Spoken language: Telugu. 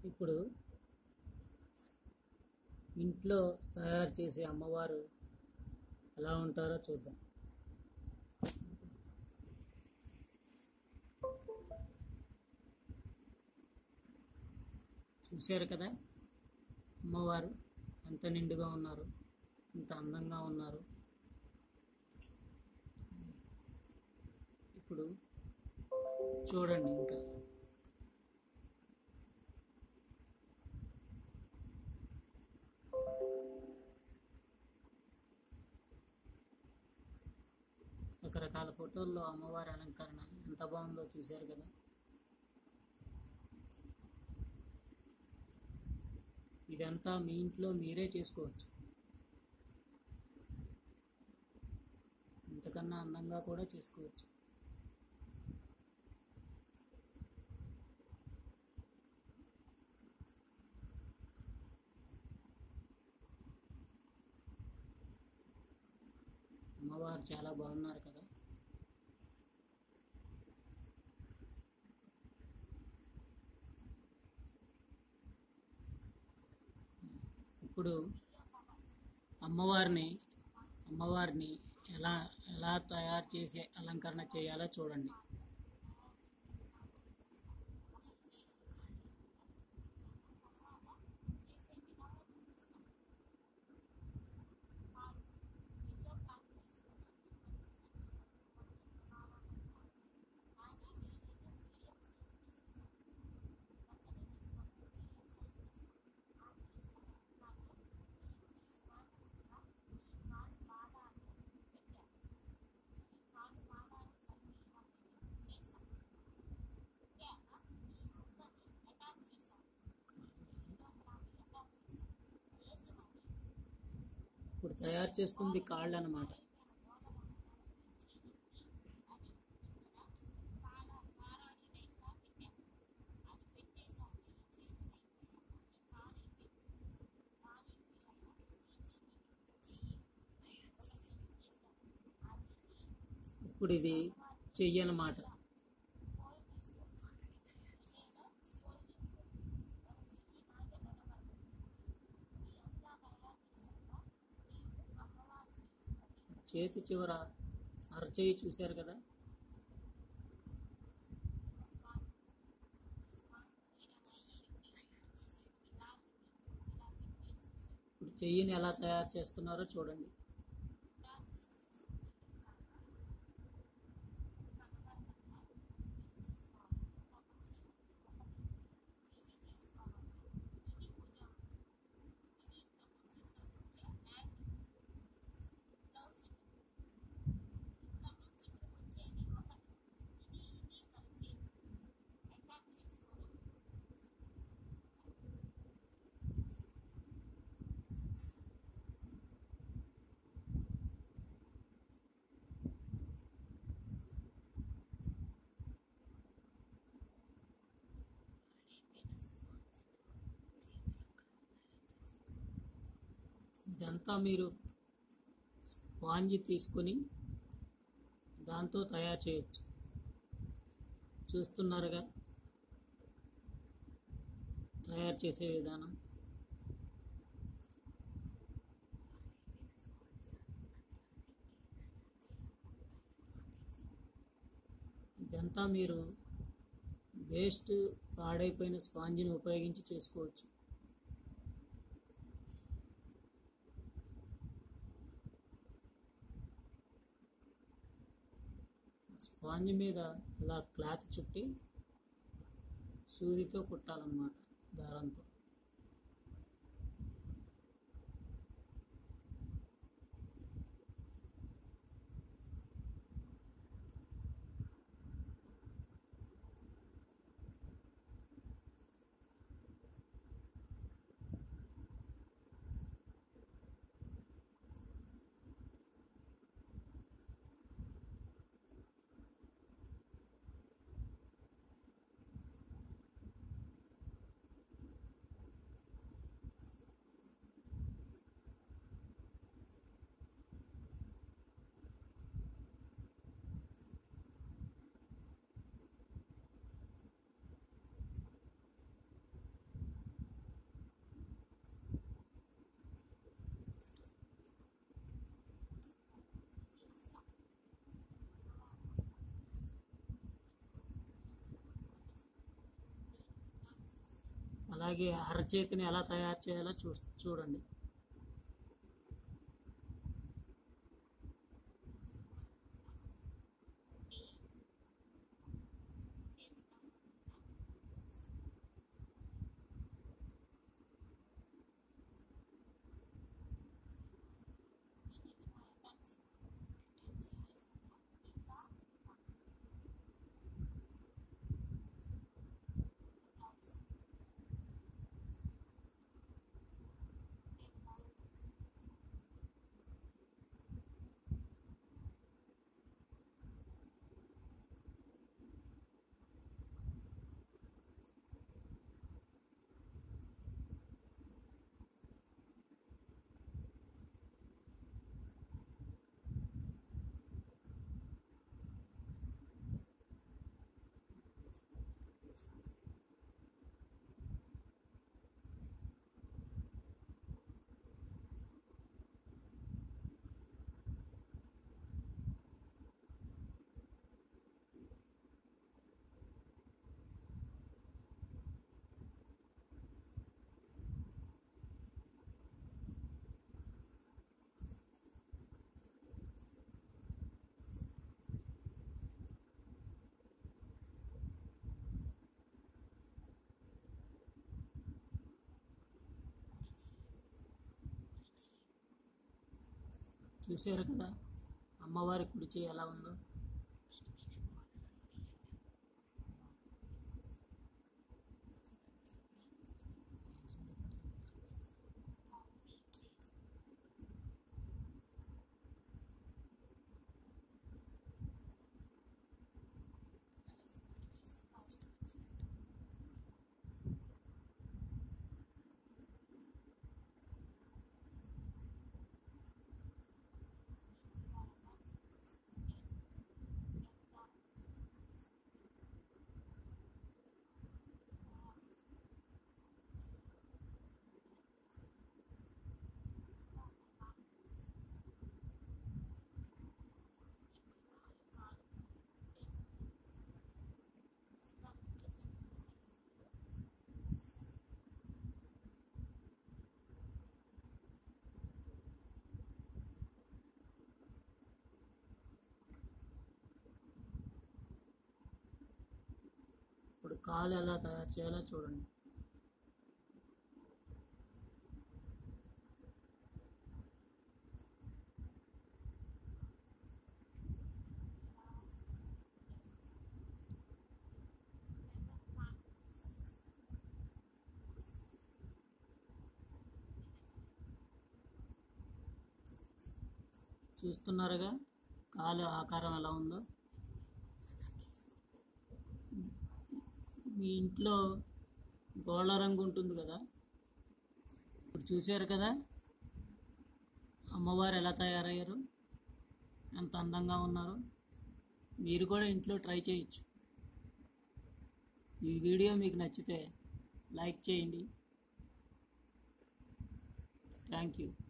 ఇప్పుడు ఇంట్లో తయారు చేసే అమ్మవారు ఎలా ఉంటారో చూద్దాం చూశారు కదా అమ్మవారు ఎంత నిండుగా ఉన్నారు ఎంత అందంగా ఉన్నారు ఇప్పుడు చూడండి ఇంకా రకరకాల ఫోటోల్లో అమ్మవారి అలంకరణ ఎంత బాగుందో చూశారు కదా ఇదంతా మీ ఇంట్లో మీరే చేసుకోవచ్చు ఇంతకన్నా అందంగా కూడా చేసుకోవచ్చు అమ్మవారు చాలా బాగున్నారు కదా ఇప్పుడు అమ్మవారిని అమ్మవారిని ఎలా ఎలా తయారు చేసి అలంకరణ చేయాలో చూడండి ఇప్పుడు తయారు చేస్తుంది కాళ్ళు అన్నమాట ఇప్పుడు ఇది చెయ్యి అన్నమాట చేతి చివర అరచేయి చూశారు కదా ఇప్పుడు చెయ్యిని ఎలా తయారు చేస్తున్నారో చూడండి ఇదంతా మీరు స్పాంజ్ తీసుకొని దాంతో తయారు చేయొచ్చు చూస్తున్నారుగా తయారు చేసే విధానం ఇదంతా మీరు వేస్ట్ పాడైపోయిన స్పాంజిని ఉపయోగించి చేసుకోవచ్చు స్పాంజ్ మీద ఇలా క్లాత్ చుట్టి సూదితో కుట్టాలన్నమాట దారంతో అలాగే అరచేతిని ఎలా తయారు చేయాలో చూ చూడండి చూశారు కదా అమ్మవారి కుడి చేయి ఎలా ఉందో ఇప్పుడు కాలు ఎలా తయారు చేయాలో చూడండి చూస్తున్నారుగా కాలు ఆకారం ఎలా ఉందో మీ ఇంట్లో గోళ్ళ రంగు ఉంటుంది కదా ఇప్పుడు చూశారు కదా అమ్మవారు ఎలా తయారయ్యారు ఎంత అందంగా ఉన్నారు మీరు కూడా ఇంట్లో ట్రై చేయొచ్చు ఈ వీడియో మీకు నచ్చితే లైక్ చేయండి థ్యాంక్ యూ